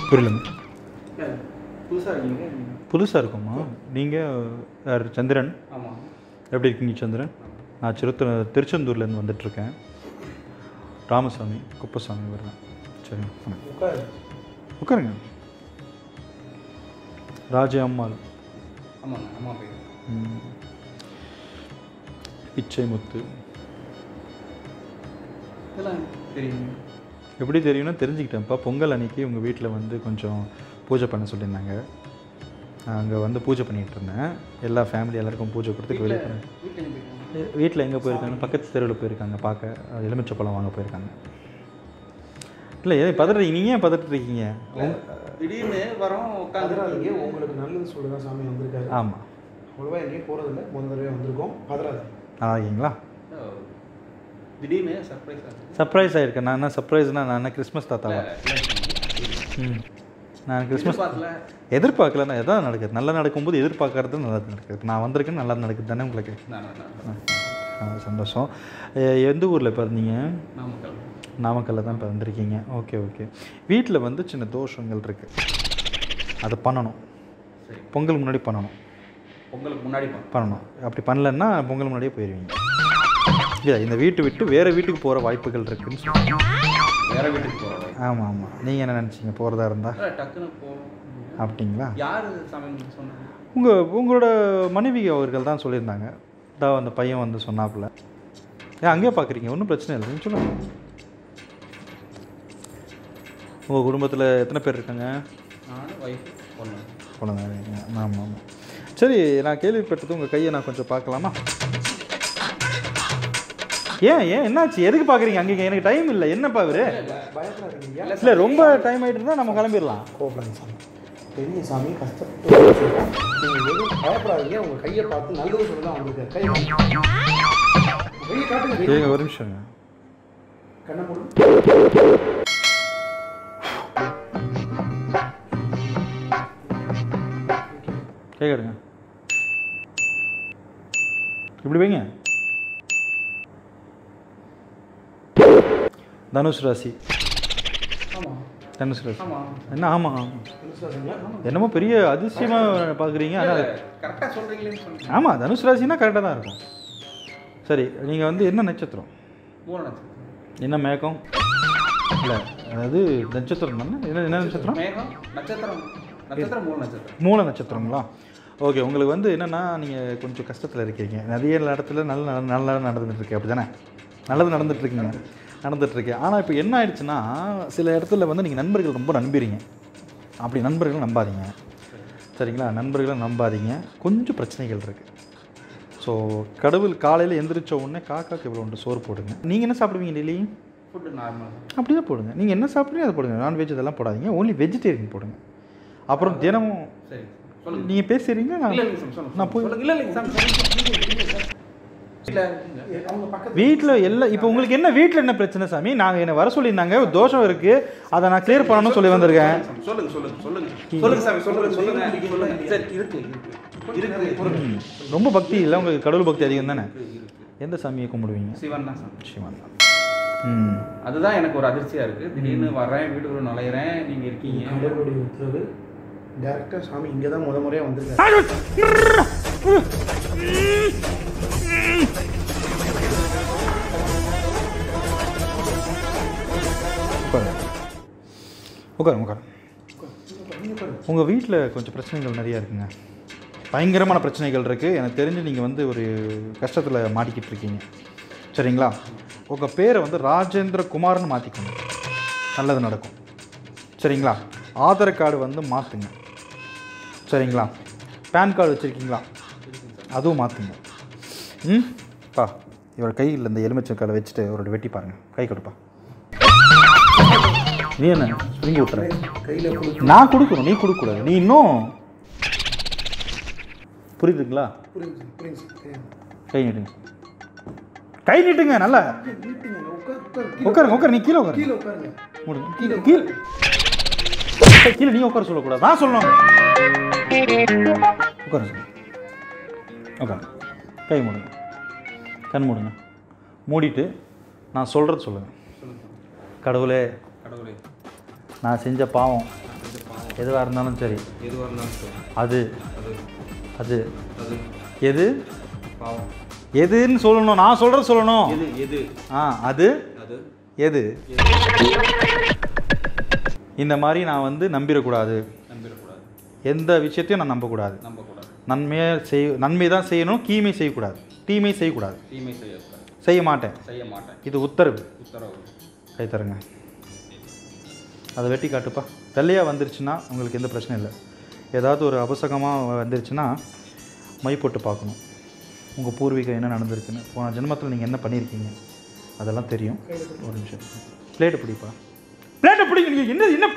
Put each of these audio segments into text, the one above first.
புரியலங்க புதுசாக இருக்கீங்க புதுசாக இருக்குமா நீங்கள் யார் சந்திரன் ஆமாம் எப்படி இருக்கீங்க சந்திரன் நான் சிறுத்த திருச்செந்தூர்லேருந்து வந்துட்டுருக்கேன் ராமசாமி குப்பசாமி வர்றேன் சரி வணக்கம். உட்காரு உட்காருங்க ராஜ அம்மாள் ஆமாங்க அம்மா பேர் ம். பிச்சை முத்து இதெல்லாம் தெரியுங்க எப்படி தெரியும்னா தெரிஞ்சுக்கிட்டேன்ப்பா பொங்கல் அன்னைக்கு உங்கள் வீட்டில் வந்து கொஞ்சம் பூஜை பண்ண சொல்லியிருந்தாங்க அங்கே வந்து பூஜை பண்ணிகிட்டு இருந்தேன் எல்லா ஃபேமிலி எல்லாருக்கும் பூஜை கொடுத்து வெளியே போனேன் வீட்டில் எங்கே போயிருக்காங்க வீட்டில் எங்கே போயிருக்காங்க பக்கத்து தெருவில் போயிருக்காங்க பார்க்க அஹ், எலுமிச்சப்பழம் வாங்க போயிருக்காங்க இல்லை ஏன் பதறீங்க நீங்கள் ஏன் பதறிருக்கீங்க திடீர்னு வரோம் பதறாதீங்க உட்காந்து உங்களுக்கு நல்லது சொல்ல தான் சாமி வந்திருக்காரு ஆமாம் அவ்வளோவா எங்கேயும் போகிறதில்ல முதல் தடவை வந்திருக்கோம் பதறாதீங்க நல்லா இருக்கீங்களா திடீர்னு சர்ப்ரைஸ் ஆகுது சர்ப்ரைஸ் ஆகிருக்கேன் நான் என்ன சர்ப்ரைஸ்னா நான் என்ன கிறிஸ்மஸ் தாத்தாவா ம் நான் கிறிஸ்மஸ் எதிர்பார்க்கல எதிர்பார்க்கல நான் எதாவது நடக்குது நல்லா நடக்கும்போது எதிர்பார்க்கறது நல்லது நடக்குது நான் வந்திருக்கேன் நல்லா நடக்குது தானே உங்களுக்கு நான் நான் ஆ, சந்தோஷம் எ- எந்த ஊரில் பிறந்தீங்க நாமக்கல் நாமக்கல்ல தான் பிறந்திருக்கீங்க ஓகே ஓகே வீட்டில் வந்து சின்ன தோஷங்கள் இருக்குது அதை பண்ணணும் சரி பொங்கல் முன்னாடி பண்ணணும் உங்களுக்கு முன்னாடி பா பண்ணணும் அப்படி பண்ணலன்னா பொங்கல் முன்னாடியே போயிடுவீங்க இல்லை இந்த வீட்டை விட்டு வேறு வீட்டுக்கு போகிற வாய்ப்புகள் இருக்குன்னு சொல்லுங்க வேற வீட்டுக்கு போகிறோம் ஆமாம் ஆமாம் நீங்கள் என்ன நினச்சிங்க போகிறதா இருந்தால் டக்குன்னு போகிறோம் அப்படிங்களா யார் சாமி சொன்னாங்க உங்கள் உங்களோட மனைவி அவர்கள் தான் சொல்லியிருந்தாங்க இதா அந்த பையன் வந்து சொன்னாப்புல ஏன் அங்கேயே பார்க்குறீங்க ஒன்றும் பிரச்சனை இல்லை நீங்கள் சொல்லுங்கள் உங்கள் குடும்பத்தில் எத்தனை பேர் இருக்காங்க நானும் ஒய்ஃபு பொண்ணு குழந்தை இருக்கீங்க ஆமாம் ஆமாம் சரி நான் கேள்விப்பட்டது உங்கள் கையை நான் கொஞ்சம் பார்க்கலாமா ஏன் ஏன் என்னாச்சு எதுக்கு பார்க்குறீங்க அங்கே எனக்கு டைம் இல்லை என்னப்பா இவரு பயப்படாதீங்க இல்லை ரொம்ப டைம் ஆகிட்டு இருந்தால் நம்ம கிளம்பிடலாம் கோபப்படாங்க சாமி பெரிய சாமி கஷ்டப்பட்டு வந்திருக்கோம். நீங்க எதுவும் பயப்படாதீங்க உங்க கையை பார்த்து நல்லது சொல்ல தான் வந்திருக்காரு கை காட்டுங்க. கையை காட்டுங்க கை. ஏங்க ஒரு நிமிஷங்க கண்ணை மூடு கேட்குறேங்க இப்படி வைங்க தனுஷ் ராசி ஆமாம் தனுஷ் ராசி ஆமாம் என்ன ஆமாம் ஆமாம் விசுவாசங்களா? என்னமோ பெரிய அதிசயமாக பார்க்குறீங்க ஆனால் கரெக்டாக சொல்கிறீங்களேன்னு சொல்லுங்கள் ஆமாம் தனுஷ் ராசினா கரெக்டாக தான் இருக்கும் சரி நீங்கள் வந்து என்ன நட்சத்திரம் மூணு நட்சத்திரம் என்ன மேகம் இல்லை அதாவது நட்சத்திரம் தானே என்ன என்ன நட்சத்திரம் மேகம் நட்சத்திரம் நட்சத்திரம் மூணு நட்சத்திரம் மூல நட்சத்திரங்களா ஓகே உங்களுக்கு வந்து என்னென்னா நீங்கள் கொஞ்சம் கஷ்டத்தில் இருக்கீங்க நிறைய இடத்துல நல்ல நல்ல- நல்லா நடந்துட்டு இருக்கு அப்படி தானே நல்லது நடந்துட்டு இருக்கீங்க நடந்துட்டு இருக்கு ஆனால் இப்போ என்ன ஆயிடுச்சுன்னா சில இடத்துல வந்து நீங்கள் நண்பர்கள் ரொம்ப நம்புறீங்க அப்படி நண்பர்களை நம்பாதீங்க சரிங்களா நண்பர்களை நம்பாதீங்க கொஞ்சம் பிரச்சனைகள் இருக்குது ஸோ கடவுள் காலையில் எந்திரிச்ச உடனே காக்காக்கு இவ்வளோ ஒன்று சோறு போடுங்க நீங்கள் என்ன சாப்பிடுவீங்க டெய்லி ஃபுட்டு நார்மல் அப்படி தான் போடுங்க நீங்கள் என்ன சாப்பிட்றீங்க அதை போடுங்க நான்வெஜ் இதெல்லாம் போடாதீங்க ஓன்லி வெஜிடேரியன் போடுங்க அப்புறம் தினமும் சரி சொல்லுங்க நீங்கள் பேசுகிறீங்க இல்ல நான் இல்லைங்க சாமி சொல்லுங்க நான் போய் சொல்லுங்க இல்ல இல்லைங்க சாமி சொல்லுங்க இல்ல ஏ, அவங்க பக்கத்து வீட்டில் எல்லாம் இப்போ உங்களுக்கு என்ன வீட்டில் என்ன பிரச்சனை சாமி நாங்கள் என்னை வர சொல்லியிருந்தாங்க ஒரு தோஷம் இருக்குது அதை நான் கிளியர் பண்ணணும்னு சொல்லி வந்திருக்கேன் சொல்லுங்க சொல்லுங்க சொல்லுங்க சொல்லுங்க சாமி சொல்லுங்க சொல்லுங்க சொல்லுங்க சரி இருக்கு இருக்கு இருக்கு ம். ரொம்ப பக்தி இல்லை உங்களுக்கு கடவுள் பக்தி அதிகம் தானே எந்த சாமியை கும்பிடுவீங்க சிவன் தான் சாமி சிவன் தான் ம் அதுதான் எனக்கு ஒரு அதிர்ச்சியா இருக்கு திடீர்னு வரேன் வீட்டுக்குள்ள நுழையிறேன் நீங்க இருக்கீங்க கடவுளுடைய உத்தரவு டேரக்டாக சாமி இங்கே தான் முத முறையாக வந்திருக்காரு உட்காருங்க உட்காருங்க உட்காருங்க உங்கள் வீட்டில் கொஞ்சம் பிரச்சனைகள் நிறையா இருக்குங்க பயங்கரமான பிரச்சனைகள் இருக்குது எனக்கு தெரிஞ்சு நீங்கள் வந்து ஒரு கஷ்டத்தில் மாட்டிக்கிட்டு இருக்கீங்க சரிங்களா உங்கள் பேரை வந்து ராஜேந்திர குமார்னு மாற்றிக்கணும் நல்லது நடக்கும் சரிங்களா ஆதார் கார்டு வந்து மாற்றுங்க சரிங்களா பேன் கார்டு வச்சுருக்கீங்களா அதுவும் மாற்றுங்க ம் பா இவர் கையில் இந்த எலுமிச்சை கார்டை வச்சுட்டு ஒரு வெட்டி பாருங்கள் கை கொடுப்பா நீ என்ன ஸ்ப்ரிங் விட்டுற கையில் கொடுத்து நான் கொடுக்கணும் நீ கொடுக்கக்கூடாது நீ இன்னும் புரியுதுங்களா புரியுது புரியுது புரியுது. கை நீட்டுங்க கை நீட்டுங்க நல்லா வீட்டுங்க, உட்கார் உட்கார் உட்காருங்க உட்காரு நீ கீழே உட்காருங்க கீழே உட்காருங்க மூடுங்க கீழே கீழே கீழே நீ உட்கார சொல்லக்கூடாது நான் சொல்லணும் உட்காருங்க உட்காருங்க கை மூடுங்க கண் மூடுங்க மூடிட்டு நான் சொல்கிறது சொல்லுங்கள் சொல்லுங்க கடவுளே கடவுளே நான் செஞ்ச பாவம் இந்த எதுவாக இருந்தாலும் சரி எதுவாக இருந்தாலும் சரி அது அது அது அது எது பாவம் எதுன்னு சொல்லணும் நான் சொல்கிறது சொல்லணும் எது எது ஆ அது அது எது இந்த மாதிரி நான் வந்து நம்பிடக்கூடாது நம்பிடக்கூடாது எந்த விஷயத்தையும் நான் நம்பக்கூடாது நம்பக்கூடாது நன்மையை செய் நன்மை தான் செய்யணும் தீமை செய்யக்கூடாது தீமை செய்யக்கூடாது தீமை செய்யக்கூடாது செய்ய மாட்டேன் செய்ய மாட்டேன் இது உத்தரவு உத்தரவு கை தருங்க அதை வெட்டி காட்டுப்பா வெள்ளையாக வந்துருச்சுன்னா உங்களுக்கு எந்த பிரச்சனையும் இல்லை ஏதாவது ஒரு அபசகமாக வந்துருச்சுன்னா மை போட்டு பார்க்கணும் உங்கள் பூர்வீகம் என்ன நடந்திருக்குன்னு போன ஜென்மத்தில் நீங்கள் என்ன பண்ணியிருக்கீங்க அதெல்லாம் தெரியும் ஒரு நிமிஷம் பிளேட்டை பிடிப்பா பிளேட்டை பிடிங்க நீங்கள் என்ன என்ன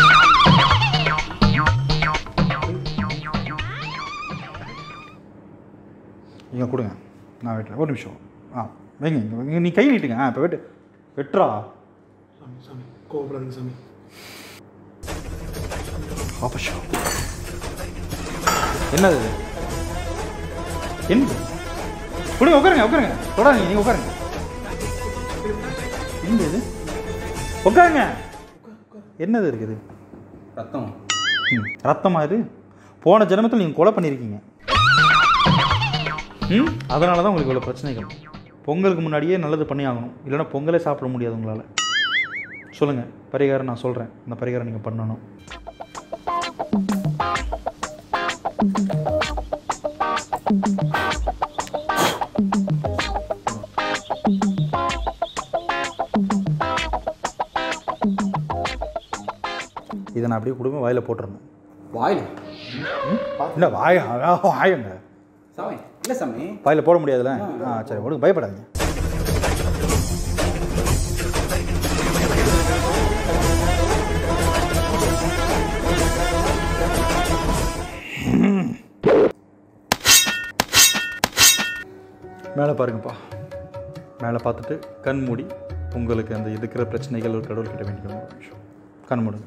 இங்கே கொடுங்க நான் வெட்டுறேன் ஒரு நிமிஷம் ஆ வைங்க இங்க வைங்க. நீ கை நீட்டுங்க ஆ இப்போ வெட்டு வெட்டுறா சாமி சாமி கோவப்படாதீங்க சாமி ஆபஷா என்னது இது? என்னது கொடுங்க உட்காருங்க உட்காருங்க தொடாதீங்க நீங்கள் உட்காருங்க என்னது இது உட்காருங்க என்னது இருக்குது ரத்தம் ம் ரத்தமா இது போன ஜென்மத்தில் நீங்கள் கொலை பண்ணியிருக்கீங்க ம் அதனால தான் உங்களுக்கு இவ்வளோ பிரச்சனைகள் பொங்கலுக்கு முன்னாடியே நல்லது பண்ணி ஆகணும் இல்லைன்னா பொங்கலே சாப்பிட முடியாது உங்களால் சொல்லுங்கள் பரிகாரம் நான் சொல்கிறேன் அந்த பரிகாரம் நீங்கள் பண்ணணும் இதை நான் அப்படியே கொடுங்க வாயில் போட்டுருந்தேன் வாயில் இல்லை வாய வாயங்க சாமி இல்லை சாமி வாயில் போட முடியாதுல்ல ஆ சரி ஒழுங்கு பயப்படாதீங்க மேலே பாருங்கப்பா மேலே பார்த்துட்டு கண் மூடி உங்களுக்கு அந்த இருக்கிற பிரச்சனைகள் ஒரு கடவுள்கிட்ட வேண்டிக்கணும் ஒரு நிமிஷம் கண் மூடுங்க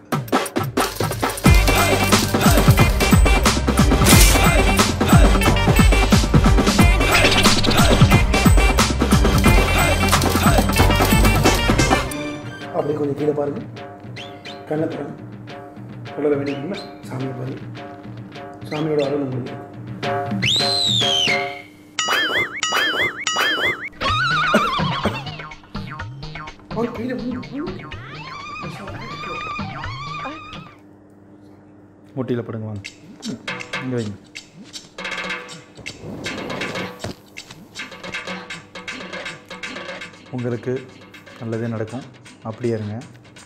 அப்படியே கொஞ்சம் கீழே பாருங்க கண்ணை திறங்க கடவுளை வேண்டிக்கீங்களா சாமியை பாருங்க சாமியோட அருள் உங்களுக்கு அவங்க கையில் முட்டியில் படுங்க வாங்க இங்கே வைங்க உங்களுக்கு நல்லதே நடக்கும் அப்படியே இருங்க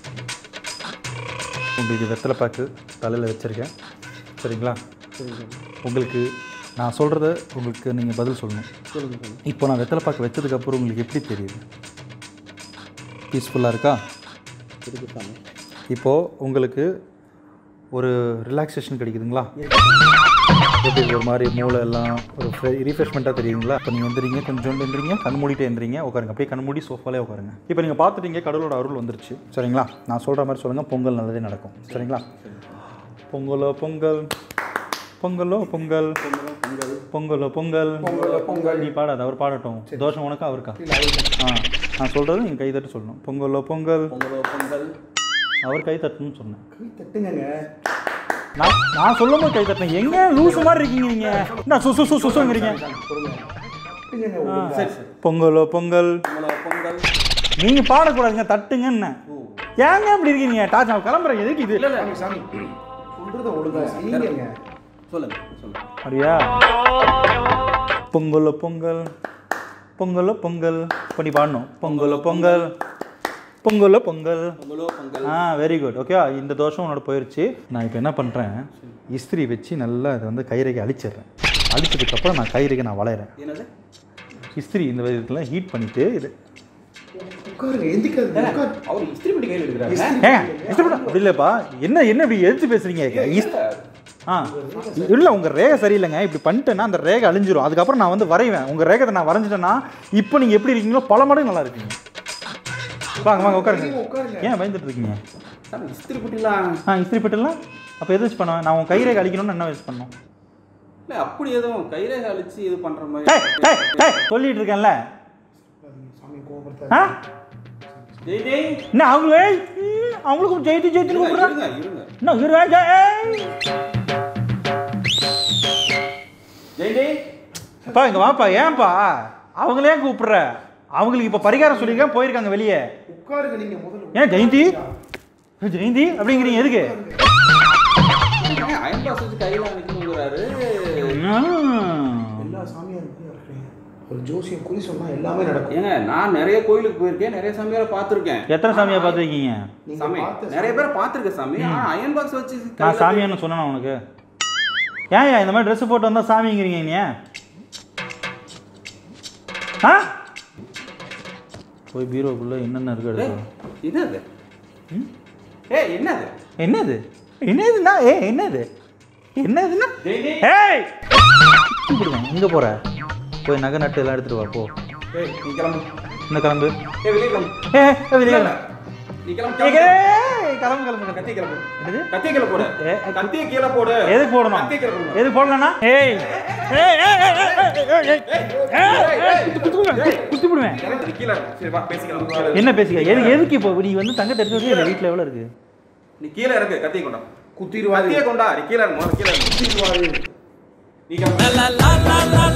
உங்களுக்கு வெத்தலை பாக்கு தலையில் வச்சுருக்கேன் சரிங்களா உங்களுக்கு நான் சொல்கிறத உங்களுக்கு நீங்கள் பதில் சொல்லணும் சொல்லுங்கள் சொல்லுங்கள் இப்போ நான் வெத்தலை பாக்கு வச்சதுக்கப்புறம் உங்களுக்கு எப்படி தெரியுது பீஸ்ஃபுல்லாக இருக்கா இருக்கு சாமி இப்போது உங்களுக்கு ஒரு ரிலாக்ஸேஷன் கிடைக்குதுங்களா எப்படி ஒரு மாதிரி மூளை எல்லாம் ஒரு ரீஃப்ரெஷ்மெண்ட்டாக தெரியுங்களா இப்போ நீங்கள் எந்திரிங்க கொஞ்சம் எந்திரிங்க கண் மூடிட்டு எந்திரிங்க உட்காருங்க அப்படியே கண் மூடி சோஃபாலே உட்காருங்க இப்போ நீங்கள் பார்த்துட்டீங்க கடவுளோட அருள் வந்துருச்சு சரிங்களா நான் சொல்கிற மாதிரி சொல்லுங்கள் பொங்கல் நல்லதே நடக்கும் சரிங்களா பொங்கலோ பொங்கல் பொங்கலோ பொங்கல் பொங்கலோ பொங்கல் பொங்கல் நீ பாடாத அவர் பாடட்டும் தோஷம் உனக்கா அவருக்கா ஆ நான் சொல்கிறது நீங்கள் கை தட்டு சொல்லணும் பொங்கலோ பொங்கல் பொங்கலோ பொங்கல் அவர் கை தட்டணும்னு சொன்னேன் கை தட்டுங்கங்க நான் நான் சொல்லும் போது கை தட்டினேன் எங்க லூசு மாதிரி இருக்கீங்க நீங்க என்ன சு சு சு சுசுங்கிறீங்க பொறுங்க தட்டுங்கங்க ஒழுங்கா. சரி சரி பொங்கலோ பொங்கல் பொங்கலோ பொங்கல் நீங்க பாடக்கூடாதுங்க தட்டுங்க என்ன ஏங்க இப்படி இருக்கீங்க டாச் நான் கிளம்புறேன் எதுக்கு இது இல்லை இல்லை சாமி சாமி சொல்றத ஒழுங்கா செய்யுங்க சொல்லுங்க சொல்லுங்க அப்படியா பொங்கலோ பொங்கல் பொங்கலோ பொங்கல் பண்ணி பாடணும் பொங்கலோ பொங்கல் பொங்கலோ பொங்கல் பொங்கலோ பொங்கல் ஆ வெரி குட் ஓகே இந்த தோஷம் உன்னோட போயிடுச்சு நான் இப்போ என்ன பண்ணுறேன் இஸ்திரி வச்சு நல்லா இதை வந்து கைரேகை அழிச்சிடுறேன் அழிச்சதுக்கப்புறம் நான் கைரேகை நான் வளையிறேன் என்னது இஸ்திரி இந்த விதத்தில் ஹீட் பண்ணிவிட்டு இது உட்காருங்க எந்திக்காது உட்காரு அவர் இஸ்திரி பெட்டி கையில் எடுக்கிறாரு ஏங்க இஷ்டப்பட அப்படி இல்லைப்பா என்ன என்ன இப்படி எதிர்த்து பேசுறீங்க இஸ்- ஆ இல்லை உங்கள் ரேகை சரியில்லைங்க இப்படி பண்ணிட்டேன்னா அந்த ரேகை அழிஞ்சிரும் அதுக்கப்புறம் நான் வந்து வரைவேன் உங்கள் ரேகத்தை நான் வரைஞ்சிட்டேன்னா இப்போ நீங்கள் எப்படி இருக்கீங்களோ பல மடங்கு நல்லா இருக்கீங்க வாங்க வாங்க உட்காருங்க உட்காருங்க ஏன் பயந்துட்டு இருக்கீங்க சாமி இஸ்திரி பெட்டிலாம் ஆ இஸ்திரி பெட்டெல்லாம் அப்போ எது வச்சு பண்ணுவேன் நான் உன் கைரேகை அழிக்கணும்னு என்ன வச்சு பண்ணோம் இல்லை அப்படி எதுவும் கைரேகை அழிச்சு இது பண்ணுற டேய் மாதிரி டேய் டேய் சொல்லிட்டு இருக்கேன்ல சாமி கோபப்படுத்தாது ஆ ஜெய் ஜெய் என்ன அவங்க ஏய், ம், அவங்களுக்கும் ஜெயித்து ஜெயித்து இருங்க கூப்பிடுறேன் இருங்க இருங்க இன்னும் இரு, ஏய், ஏய். ஜெயந்தி அப்பா இங்க வாப்பா ஏன்பா அவங்களே கூப்பிடுற அவங்களுக்கு இப்போ பரிகாரம் சொல்லியிருக்கேன் போயிருக்காங்க வெளியே உட்காருங்க நீங்க முதல்ல ஏன் ஜெயந்தி ஏன் ஜெயந்தி அப்படிங்கிறீங்க எதுக்கு அயன் பாஸ் வச்சு கையில் நிற்கணுங்கிறாரு எல்லா சாமியாருக்கும் இருக்கிறேன் ஒரு ஜோசியம் குறி சொன்னா எல்லாமே நடக்கும் ஏங்க நான் நிறைய கோயிலுக்கு போயிருக்கேன் நிறைய சாமியாரை பார்த்துருக்கேன் எத்தனை சாமியை பார்த்துருக்கீங்க நீங்க சாமி பார்த்த நிறைய பேரை பார்த்துருக்கேன் சாமி ஆனா அயன் பாக்ஸ் வச்சு நான் கையில- சாமியான்னு சொன்னேன் உனக்கு ஏன் ஏன் இந்த மாதிரி ட்ரெஸ் போட்டு வந்தால் சாமிங்கிறீங்க நீ ஆ போய் பீரோக்குள்ளே என்னென்ன இருக்கு ஏய், எடுத்து என்னது ம்? ஏய் என்னது என்னது என்னதுண்ணா ஏ என்னது என்னதுண்ணா ஜெயந்தி ஏய் கூப்பிடுவேன் எங்கே போகிற போய் நகை நட்டு எல்லாம் எடுத்துட்டு வா போ ஏய் நீ கிளம்பு என்ன கிளம்பு ஏய் வெளியே கிளம்பு ஏ ஏ, வெளியே இல்ல, கிளம்பு. நீ கிளம்பு ஏய், கிளம்பு. ஏய், கிளம்பு கிளம்பு கிளம்பு. கத்திய கிளம்பு என்னது? கத்திய கீழே போடு ஏ, கத்திய கீழே போடு எதுக்கு போடணும் கத்திய கீழே போடு எது போடலண்ணா ஏய் ஏய் ஏய் ஏய், ஏய், ஏய், ஏய், ஏய், ஏய், குத்தி விடுவேன், குத்தி விடுவேன் இறங்கு, கீழே இறங்கு. சரி வா பேசிக்கலாம் என்ன பேசுக எதுக்கு எதுக்கு இப்போ நீ வந்து தங்க தெரிஞ்சு இல்லை வீட்டில் எவ்வளோ இருக்கு நீ கீழே இறங்கு கத்திய கொண்டா குத்திடுவாரு கத்திய கொண்டா நீ கீழே இறங்கு முதல்ல கீழே இறங்கு நீ கிளம்பு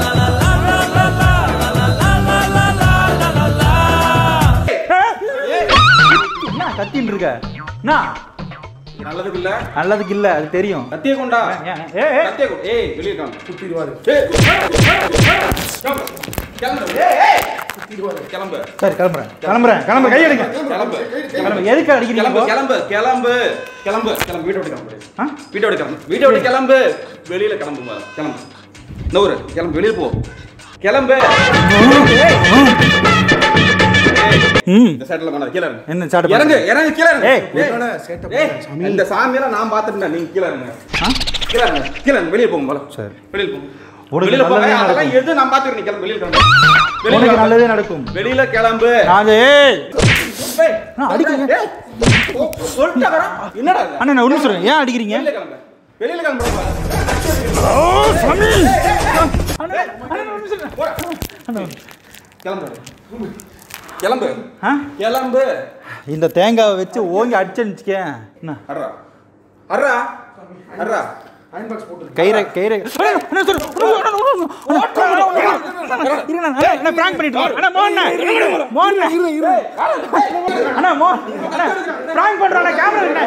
என்ன கத்தின்னு இருக்க என்ன இது நல்லதுக்கு இல்ல நல்லதுக்கு இல்லை அது தெரியும் கத்திய கொண்டா ஏன், ஏய், ஏய். கத்திய கொண்டா ஏய் வெளியே கிளம்பு குத்திடுவாரு ஏய், கிளம்பு. கிளம்பு. ஏய், ஏய். கிளம்பு சரி கிளம்புறேன் கிளம்புறேன் கிளம்பு கை எடுங்க கிளம்பு கிளம்பு எதுக்கு அடிக்கிறீங்க கிளம்பு இப்போ? கிளம்பு கிளம்பு கிளம்பு கிளம்பு வீட்டை விட்டு கிளம்பு ஆ? வீட்டை விட்டு கிளம்பு வீட்டை விட்டு கிளம்பு வெளியில கிளம்பு முதல்ல. கிளம்பு நூறு கிளம்பு வெளியில போ கிளம்பு ஏய். ம் இந்த சைடுல வேணாம் கீழே இறங்கு என்ன சாட்டு இறங்கு இறங்கு கீழே இறங்கு ஏய், ஏய், உன்னோட சேட்டை ஏய், பண்ணாத சாமி. இந்த சாமியெல்லாம் நான் பார்த்துட்டேன் நீங்க கீழே இறங்க ஆ? கீழே இறங்க கீழே இறங்க வெளியே போங்க போல சரி. வெளியில போங்க உனக்கு வெளியில போங்க நல்லதே அதெல்லாம் நடக்கும். எது நான் பார்த்துக்கிறேன் கிளம்பு வெளியில கிளம்பு வெளியில உனக்கு கிளம்பு. நல்லதே நடக்கும் வெளியில கிளம்பு நான் ஏய் ஏய், நான் அடிக்கிறீங்க. ஏய், சொ- சொல்லிட்டா வரேன். என்னடா இது? அண்ணா நான் ஒன்று சொல்கிறேன் ஏன் அடிக்கிறீங்க வெளியில கிளம்பு வெளியில கிளம்பு ஓ சாமி கிளம்பு கிளம்பு ஆ கிளம்பு இந்த தேங்காவை வச்சு ஓங்கி அடிச்சுக்க என்ன அர்ரா அர்ரா அர்ரா அயன் பாக்ஸ் போட்டு கயிறை கயிறை அண்ணா, சொல்லு. இருங்க, அண்ணா, அண்ணா, prank பண்ணிட்டு இருக்கோம். அண்ணா, மோகன் அண்ணா. மோகன் அண்ணா. அண்ணா, மோகன். அண்ணா, prank பண்றோம் அண்ணா, camera அண்ணா.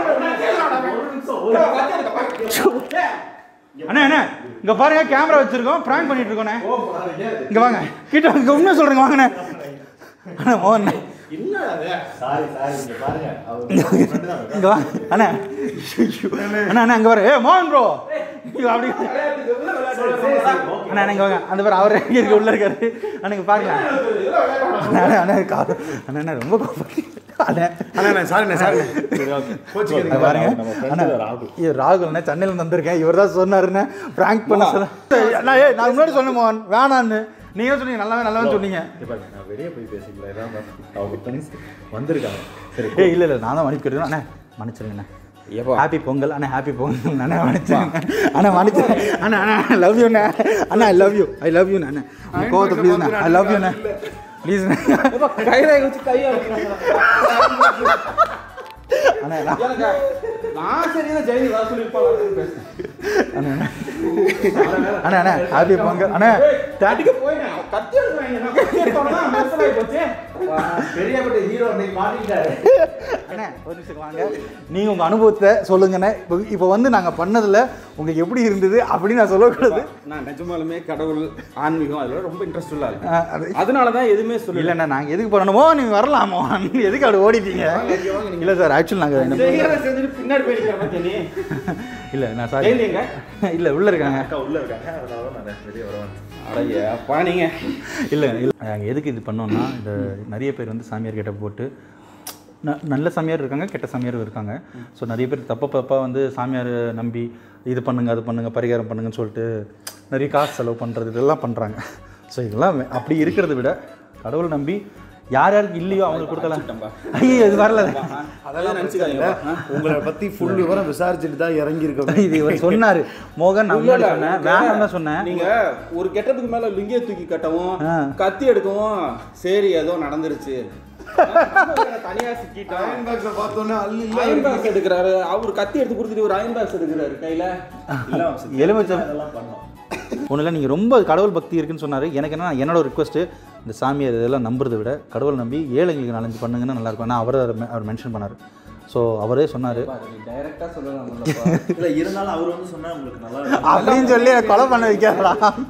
அண்ணா அண்ணா இங்க பாருங்க கேமரா வச்சிருக்கோம் பிராங்க் பண்ணிட்டு இருக்கோண்ணே இங்க வாங்க கிட்ட வாங்க, இங்க உண்மை சொல்றேங்க வாங்கண்ணே அண்ணா மோகன் அண்ணா. சாரி சாரி இங்க பாருங்க அவர் இங்க வா அண்ணா ஐயோ. அண்ணா அண்ணா இங்க பாரு ஏ மோகன் ப்ரோ அப்படி அண்ணா அண்ணா, இங்க வாங்க அந்த பேர் அவர் எங்க இருக்க உள்ள இருக்காரு அண்ணா இங்க பாருங்க அண்ணா அண்ணா அண்ணா கா- அண்ணா அண்ணா ரொம்ப கோபம் அண்ணா அண்ணா சாரிண்ணே சாரிண்ணே இங்க பாருங்க அண்ணா இது ராகுல்ண்ணே சென்னையில இருந்து வந்திருக்கேன் இவர் தான் சொன்னாருண்ணே பிராங்க் பண்ண சொல்ல அண்ணா ஏய் நான் முன்னாடி சொன்னேன் மோகன் வேணான்னு நீங்க சொன்னீங்க நல்லாவே நல்லாவே சொன்னீங்க இங்க பாருங்க நான் வெளியே போய் பேசிக்கலாம் இதான் அவங்க ஃப்ரெண்ட்ஸ் வந்திருக்காங்க சரி ஏய் இல்லை இல்லை நான் தான் மன்னிப்பு கேட்டுக்கணும் அண்ணா மன்னிச்சிருங்கண்ணே ஹாப்பி பொங்கல் அண்ணா ஹாப்பி பொங்கல் அண்ணா மன்னிச்சிருங்க அண்ணா மன்னிச்சு அண்ணா அண்ணா லவ் யூ அண்ணா அண்ணா I love you I love you அண்ணா உங்க கோவத்தை ப்ளீஸ் அண்ணா ஐ லவ் யூ அண்ணா ப்ளீஸ் கையை வச்சு கையை அண்ணா நான் எனக்கு நான் சரியான ஜெயந்தி வர சொல்லியிருப்பாங்க பேசுறேன் அண்ணா அண்ணா அண்ணா அண்ணா ஹாப்பி பொங்கல் அண்ணா அடிக்க போயினேன் கத்தி எடுக்கிறாங்க நான் கத்தி எடுத்தோன்னா மெர்சலாகி போச்சு பெரியப்பட்ட ஹீரோ இன்னைக்கு மாட்டிக்கிட்டாரு அண்ணா ஒரு நிமிஷம் வாங்க நீங்கள் உங்கள் அனுபவத்தை சொல்லுங்கண்ணே இப்போ இப்போ வந்து நாங்கள் பண்ணதில் உங்களுக்கு எப்படி இருந்தது அப்படின்னு நான் சொல்லக்கூடாது நான் நிஜமாலுமே கடவுள் ஆன்மீகம் அதில் ரொம்ப இன்ட்ரெஸ்ட் உள்ள ஆளு. ஆ, அது அதனால தான் எதுவுமே சொல்லல இல்லைண்ணா நாங்கள் எதுக்கு பண்ணணுமோ நீங்கள் வரலாமோ எதுக்கு அப்படி ஓடிட்டீங்க இல்லை சார் ஆக்சுவலி நாங்கள் செய்யறத செஞ்சுட்டு பின்னாடி போய் நிக்கிற பத்தியா நீ இல்லை நான் சாரி ஜெயந்தி எங்க இல்லை உள்ளே இருக்காங்க அக்கா உள்ள இருக்காங்க அதனால தான் நான் வெளியே வருவேன் அடையப்பா நீங்க இல்லை இல்லை நாங்கள் எதுக்கு இது பண்ணோம்னா இந்த நிறைய பேர் வந்து சாமியார் கிட்ட போட்டு ந- நல்ல சாமியார் இருக்காங்க கெட்ட சாமியாரும் இருக்காங்க ஸோ நிறைய பேர் தப்ப தப்பாக வந்து சாமியார் நம்பி இது பண்ணுங்க அது பண்ணுங்க பரிகாரம் பண்ணுங்கன்னு சொல்லிட்டு நிறைய காசு செலவு பண்ணுறது இதெல்லாம் பண்ணுறாங்க ஸோ இதெல்லாம் வே- அப்படி இருக்கிறத விட கடவுளை நம்பி யார் யாருக்கு இல்லையோ அவங்களுக்கு கொடுத்தலாம் ஐயோ இது வரல அதெல்லாம் நினச்சிக்காதீங்க உங்களை பத்தி ஃபுல் விவரம் விசாரிச்சுட்டு தான் இறங்கி இருக்கோம் இது இவர் சொன்னார் மோகன் நான் முன்னாடி சொன்னேன் வேணாம் தான் சொன்னேன் நீங்க ஒரு கெட்டதுக்கு மேல லிங்கிய தூக்கி கட்டவும் ஆ. கத்தி எடுக்கவும் சரி ஏதோ நடந்துருச்சு தனியா சிக்கிட்டோம் அயன் பாக்ஸை பார்த்தோன்னே அள்ளி அயன் பாக்ஸ் எடுக்கிறாரு அவர் கத்தி எடுத்து கொடுத்துட்டு ஒரு அயன் பாக்ஸ் எடுக்கிறாரு கையில இல்ல வம்சி, எலுமிச்சம். அதெல்லாம் பண்ணோம் ஒன்றும் இல்லை நீங்கள் ரொம்ப கடவுள் பக்தி இருக்குன்னு சொன்னார் எனக்கு என்ன என்னோட ரிக்வஸ்ட்டு இந்த சாமியார் இதெல்லாம் நம்புறதை விட கடவுள் நம்பி ஏழைங்களுக்கு நாலஞ்சு பண்ணுங்கன்னா நல்லாயிருக்கும் நான் அவர் அவர் மென்ஷன் பண்ணார் ஸோ அவரே சொன்னார் டைரக்டா சொல்லலாம் இல்ல இருந்தாலும் அவர் வந்து சொன்னா உங்களுக்கு நல்லா இருக்கும். அப்படின்னு சொல்லி எனக்கு கொலை பண்ண வைக்காதடா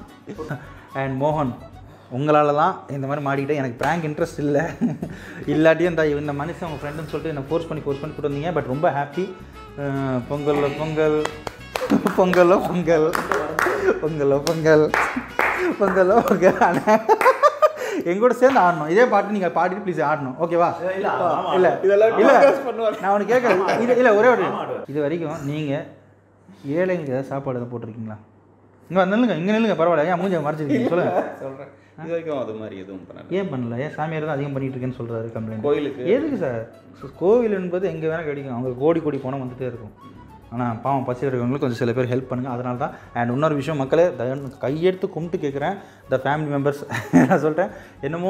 அண்ட் மோகன் உங்களால தான் இந்த மாதிரி மாடிக்கிட்டே எனக்கு ப்ராங்க் இன்ட்ரெஸ்ட் இல்லை இல்லாட்டியும் இந்த இந்த மனுஷன் உங்கள் ஃப்ரெண்டுன்னு சொல்லிட்டு என்னை ஃபோர்ஸ் பண்ணி ஃபோர்ஸ் பண்ணி கூட்டு வந்தீங்க பட் ரொம்ப ஹாப்பி பொங்கல்ல பொங்கல் பொங்கலோ பொங்கல் பொங்கலோ பொங்கல் பொங்கலோ பொங்கல் ஆனால் எங்கூட சேர்ந்து ஆடணும் இதே பாட்டு நீங்கள் பாடிட்டு ப்ளீஸ் ஆடணும் ஓகேவா இல்ல, ஆமா. இல்லை இதெல்லாம் இல்லை podcast பண்ணுவாங்க. நான் உனக்கு கேட்குறேன் இது இல்லை ஒரே ஒரு இது வரைக்கும் நீங்கள் ஏழைங்களுக்கு ஏதாவது சாப்பாடு எதாவது போட்டிருக்கீங்களா இங்கே வந்து நில்லுங்க இங்கே நில்லுங்க பரவாயில்ல ஏன் மூஞ்ச மறைச்சிருக்கீங்க சொல்லுங்க சொல்றேன் இது வரைக்கும் அது மாதிரி எதுவும் பண்ணல ஏன் பண்ணல ஏன் சாமியார் தான் அதிகம் பண்ணிட்டு இருக்கேன்னு சொல்கிறாரு கம்ப்ளைண்ட் கோயிலுக்கு எதுக்கு சார் கோவில் என்பது எங்கே வேணால் கிடைக்கும் அவங்க கோடி கோடி பணம் வந்துட்டே இருக்கும் ஆனால் பாவம் பசி இருக்கவங்களுக்கு கொஞ்சம் சில பேர் ஹெல்ப் பண்ணுங்கள் அதனால தான் அண்ட் இன்னொரு விஷயம் மக்களே தயவு கையெடுத்து கும்பிட்டு கேட்குறேன் த ஃபேமிலி மெம்பர்ஸ் நான் சொல்கிறேன் என்னமோ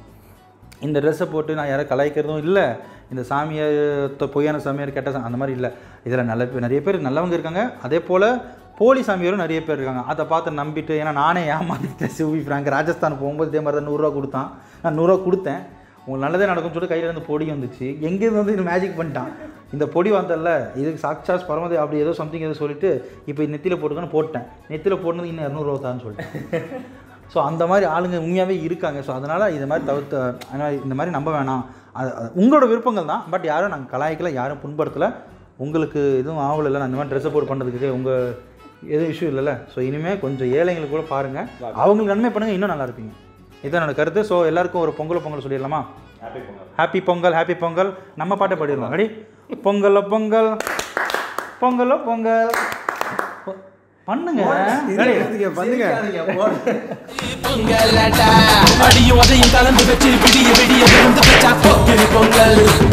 இந்த ட்ரெஸ்ஸை போட்டு நான் யாரை கலாய்க்கிறதும் இல்லை இந்த சாமியை தொ- பொய்யான சாமியார் கெட்ட சா- அந்த மாதிரி இல்லை இதில் நல்ல பேர் நிறைய பேர் நல்லவங்க இருக்காங்க அதே போல் போலி சாமியாரும் நிறைய பேர் இருக்காங்க அதை பார்த்து நம்பிட்டு ஏன்னா நானே ஏமாத்திட்டேன் சிவி ஃப்ராங்க் ராஜஸ்தான் போகும்போது இதே மாதிரி தான் நூறுரூவா கொடுத்தான் நான் நூறுரூவா கொடுத்தேன் உங்களுக்கு நல்லதே நடக்கும்னு சொல்லிட்டு கையில் இருந்து பொடி வந்துச்சு எங்கேருந்து வந்து இது மேஜிக் பண்ணிட்டான் இந்த பொடி வந்தல்ல இதுக்கு சாக்சாஸ் பரமதே அப்படி ஏதோ சம்திங் ஏதோ சொல்லிட்டு இப்போ நெத்தியில் போட்டுக்கன்னு போட்டேன் நெத்தியில் போட்டது இன்னும் இரநூறுவா தான்னு சொல்லிட்டேன் ஸோ அந்த மாதிரி ஆளுங்க உண்மையாகவே இருக்காங்க ஸோ அதனால் இது மாதிரி தவிர்த்து அதனால் இந்த மாதிரி நம்ப வேணாம் அது அது உங்களோட விருப்பங்கள் தான் பட் யாரும் நாங்கள் கலாய்க்கல யாரும் புண்படுத்தலை உங்களுக்கு எதுவும் ஆகலை இல்லை அந்த மாதிரி ட்ரெஸ்ஸை போட்டு பண்ணுறதுக்கு உங்கள் எதுவும் இஷ்யூ இல்லைல்ல ஸோ இனிமேல் கொஞ்சம் ஏழைங்களுக்கு கூட பாருங்கள் அவங்களுக்கு நன்மை பண்ணுங்கள் இன்னும் நல்லா இருப்பீங்க இதுதான் என்னோட கருத்து ஸோ எல்லாருக்கும் ஒரு பொங்கல் பொங்கல் சொல்லிடலாமா ஹாப்பி பொங்கல் ஹாப்பி பொங்கல் நம்ம பாட்டை பாடிடலாம் ரெடி பொங்கலோ பொங்கல் பொங்கலோ பொங்கல் பொ- பண்ணுங்க ready? பண்ணுங்க பொங்கலடா அடியும் அதையும் கலந்து வச்சு விடிய விடிய விருந்து வச்சா பொங்கல் பொங்கல்